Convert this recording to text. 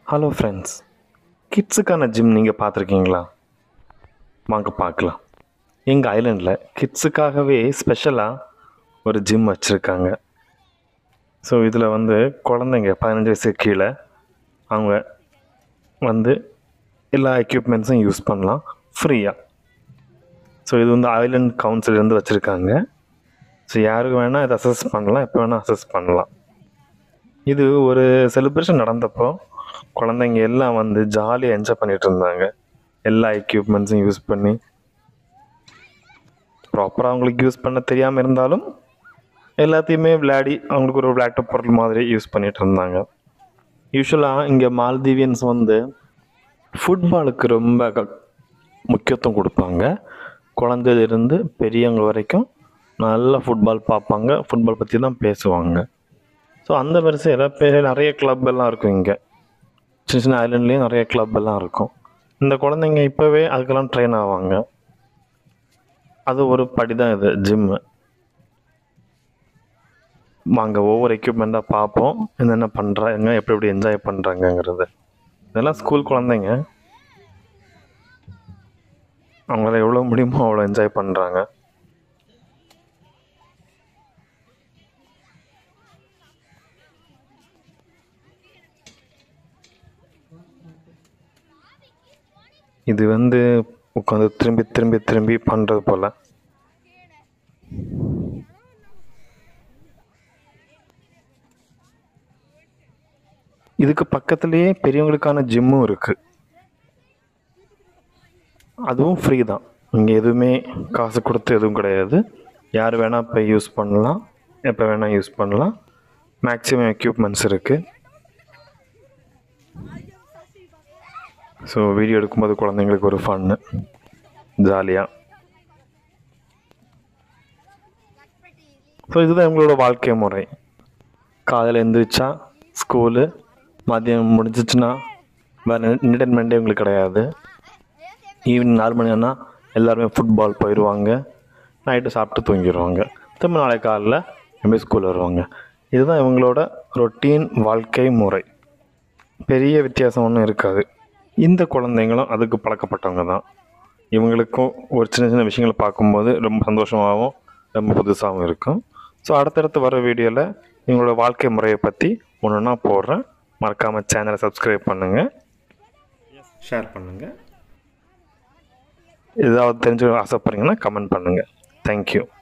hello friends கிட்ஸுக்கான gym நீங்கள் பார்த்துருக்கீங்களா வாங்க பார்க்கலாம் எங்கள் ஐலண்டில் கிட்ஸுக்காகவே ஸ்பெஷலாக ஒரு ஜிம் வச்சுருக்காங்க ஸோ இதில் வந்து குழந்தைங்க பதினஞ்சு வயசுக்கு கீழே அவங்க வந்து எல்லா எக்யூப்மெண்ட்ஸும் யூஸ் பண்ணலாம் ஃப்ரீயாக ஸோ இது வந்து ஐலண்ட் கவுன்சிலேருந்து வச்சுருக்காங்க ஸோ யாருக்கு வேணால் இதை அசஸ் பண்ணலாம் எப்போ வேணால் அசஸ் பண்ணலாம் இது ஒரு செலிப்ரேஷன் நடந்தப்போ குழந்தைங்க எல்லாம் வந்து ஜாலியாக என்ஜாய் பண்ணிட்டு இருந்தாங்க எல்லா எக்யூப்மெண்ட்ஸும் யூஸ் பண்ணி ப்ராப்பராக அவங்களுக்கு யூஸ் பண்ண தெரியாமல் இருந்தாலும் எல்லாத்தையுமே விளையாடி அவங்களுக்கு ஒரு விளையாட்டு பொருள் மாதிரி யூஸ் பண்ணிட்டு இருந்தாங்க யூஸ்வலாக இங்கே மால்தீவியன்ஸ் வந்து ஃபுட்பாலுக்கு ரொம்ப க- முக்கியத்துவம் கொடுப்பாங்க குழந்தையிலிருந்து பெரியவங்க வரைக்கும் நல்லா ஃபுட்பால் பார்ப்பாங்க ஃபுட்பால் பற்றி தான் பேசுவாங்க ஸோ அந்த வரிசையில் பெரிய நிறைய கிளப் எல்லாம் இருக்கும் இங்கே சின்ன சின்ன ஐலண்ட்லேயும் நிறைய கிளப் எல்லாம் இருக்கும் இந்த குழந்தைங்க இப்போவே அதுக்கெல்லாம் ட்ரெயின் ஆவாங்க அது ஒரு படி தான் இது ஜிம்மு வாங்க ஒவ்வொரு எக்யூப்மெண்ட்டாக பார்ப்போம் என்னென்ன பண்ணுறாங்க எப்படி எப்படி என்ஜாய் பண்ணுறாங்கங்கிறது இதெல்லாம் ஸ்கூல் குழந்தைங்க அவங்களால எவ்வளோ முடியுமோ அவ்வளோ என்ஜாய் பண்ணுறாங்க இது வந்து உட்காந்து திரும்பி திரும்பி திரும்பி பண்ணுறது போல் இதுக்கு பக்கத்துலேயே பெரியவங்களுக்கான ஜிம்மும் இருக்குது அதுவும் ஃப்ரீ தான் இங்கே எதுவுமே காசு கொடுத்து எதுவும் கிடையாது யார் வேணால் போய் யூஸ் பண்ணலாம் எப்போ வேணால் யூஸ் பண்ணலாம் மேக்ஸிமம் எக்யூப்மெண்ட்ஸ் இருக்குது ஸோ வீடியோ எடுக்கும்போது குழந்தைங்களுக்கு ஒரு ஃபன்னு ஜாலியாக ஸோ இதுதான் இவங்களோட வாழ்க்கை முறை காலையில் எழுந்திரிச்சா ஸ்கூலு மதியம் முடிஞ்சிச்சுன்னா வேறு என்டர்டைன்மெண்ட்டே இவங்களுக்கு கிடையாது ஈவினிங் நாலு மணி ஆனால் எல்லாருமே ஃபுட்பால் போயிடுவாங்க நைட்டு சாப்பிட்டு தூங்கிடுவாங்க திரும்ப நாளைக்கு காலைல எப்படியும் ஸ்கூல் வருவாங்க இதுதான் இவங்களோட ரொட்டீன் வாழ்க்கை முறை பெரிய வித்தியாசம் ஒன்றும் இருக்காது இந்த குழந்தைங்களும் அதுக்கு பழக்கப்பட்டவங்க தான் இவங்களுக்கும் ஒரு சின்ன சின்ன விஷயங்களை பார்க்கும்போது ரொம்ப சந்தோஷமாகவும் ரொம்ப புதுசாகவும் இருக்கும் ஸோ அடுத்தடுத்து வர வீடியோவில் இவங்களோட வாழ்க்கை முறையை பற்றி ஒன்று ஒன்றா போடுறேன் மறக்காமல் சேனலை சப்ஸ்கிரைப் பண்ணுங்கள் ஷேர் பண்ணுங்கள் ஏதாவது தெரிஞ்சு ஆசைப்படுறீங்கன்னா கமெண்ட் பண்ணுங்கள் தேங்க்யூ